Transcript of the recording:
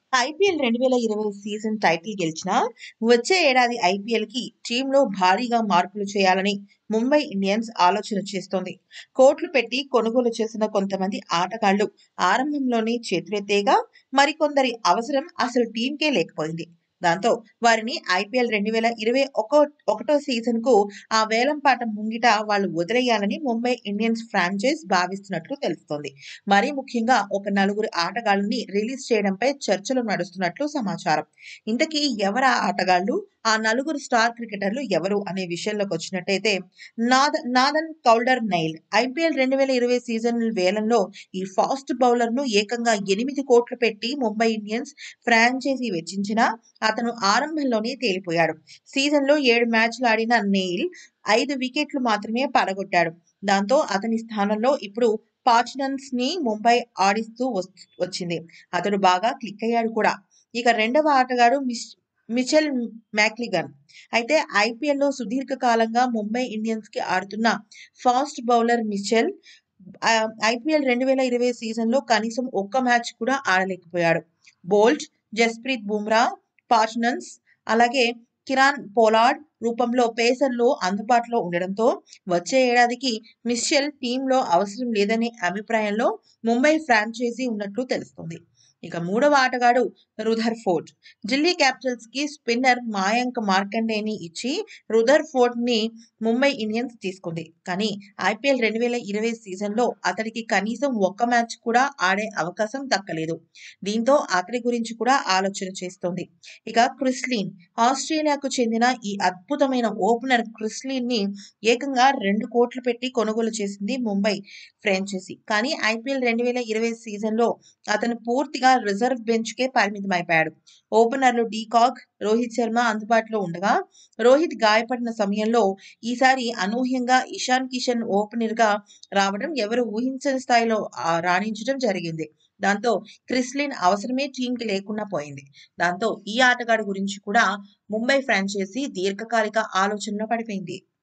IPL రెండు వేల ఇరవై సీజన్ టైటిల్ గెలిచిన వచ్చే ఏడాది ఐపీఎల్ కి టీంలో భారీగా మార్పులు చేయాలని ముంబై ఇండియన్స్ ఆలోచన చేస్తోంది కోట్లు పెట్టి కొనుగోలు చేసిన కొంతమంది ఆటగాళ్లు ఆరంభంలోనే చేతులెత్తేగా మరికొందరి అవసరం అసలు టీంకే లేకపోయింది దాంతో వారిని ఐపీఎల్ రెండు వేల ఇరవై ఒక ఒకటో సీజన్ కు ఆ వేలంపాట ముంగిట వాళ్ళు వదిలేయాలని ముంబై ఇండియన్స్ ఫ్రాంచైజ్ భావిస్తున్నట్లు తెలుస్తోంది మరీ ముఖ్యంగా ఒక నలుగురు ఆటగాళ్ళని రిలీజ్ చేయడంపై చర్చలు నడుస్తున్నట్లు సమాచారం ఇంతకీ ఎవరు ఆ ఆటగాళ్లు ఆ నలుగురు స్టార్ క్రికెటర్లు ఎవరు అనే విషయంలోకి వచ్చినట్టయితే నాద నాదన్ కౌల్డర్ నైల్ ఐపీఎల్ రెండు వేల ఇరవై సీజన్ వేలంలో ఈ ఫాస్ట్ బౌలర్ ను ఏకంగా ఎనిమిది కోట్లు పెట్టి ముంబై ఇండియన్స్ ఫ్రాంచైజీ వెచ్చించిన అతను ఆరంభంలోనే తేలిపోయాడు సీజన్ లో ఏడు మ్యాచ్లు ఆడిన నెయిల్ ఐదు వికెట్లు మాత్రమే పడగొట్టాడు దాంతో అతని స్థానంలో ఇప్పుడు పార్చినన్స్ ని ముంబై ఆడిస్తూ వస్- వచ్చింది అతడు బాగా క్లిక్ అయ్యాడు కూడా ఇక రెండవ ఆటగాడు మిస్ మిచెల్ మ్యాక్లిగన్ అయితే ఐపీఎల్ లో సుదీర్ఘకాలంగా ముంబై ఇండియన్స్ కి ఆడుతున్న ఫాస్ట్ బౌలర్ మిచెల్ ఐపీఎల్ రెండు వేల ఇరవై సీజన్ లో కనీసం ఒక్క మ్యాచ్ కూడా ఆడలేకపోయాడు బోల్ట్ జస్ప్రీత్ బుమ్రా పార్ట్నన్స్ అలాగే కిరాన్ పోలార్డ్ రూపంలో పేసర్లు అందుబాటులో ఉండడంతో వచ్చే ఏడాదికి మిషెల్ టీంలో అవసరం లేదనే అభిప్రాయంలో ముంబై ఫ్రాంచైజీ ఉన్నట్లు తెలుస్తోంది ఇక మూడవ ఆటగాడు రుధర్ ఫోర్డ్ ఢిల్లీ క్యాపిటల్స్ కి స్పిన్నర్ మాయాంక్ మార్కండేని ఇచ్చి రుధర్ ఫోర్డ్ ని ముంబై ఇండియన్స్ తీసుకుంది కానీ ఐపీఎల్ రెండు వేల ఇరవై సీజన్ లో అతడికి కనీసం ఒక్క మ్యాచ్ కూడా ఆడే అవకాశం దక్కలేదు దీంతో అతడి గురించి కూడా ఆలోచన చేస్తోంది ఇక క్రిస్లిన్ ఆస్ట్రేలియాకు చెందిన ఈ అద్భుతమైన ఓపెనర్ క్రిస్లిన్ ని ఏకంగా రెండు కోట్లు పెట్టి కొనుగోలు చేసింది ముంబై ఫ్రాంచైజీ కానీ ఐపీఎల్ రెండు వేల ఇరవై సీజన్ లో అతను పూర్తిగా రిజర్వ్ బెంచ్ కే పరిమితమైపోయాడు ఓపెనర్లు డీకాక్ రోహిత్ శర్మ అందుబాటులో ఉండగా రోహిత్ గాయపడిన సమయంలో ఈసారి అనూహ్యంగా ఇషాన్ కిషన్ ఓపెనర్ గా రావడం ఎవరు ఊహించని స్థాయిలో ఆ, రాణించడం జరిగింది దాంతో క్రిస్లిన్ అవసరమే టీంకి లేకుండా పోయింది దాంతో ఈ ఆటగాడి గురించి కూడా ముంబై ఫ్రాంచైజీ దీర్ఘకాలిక ఆలోచనలో పడిపోయింది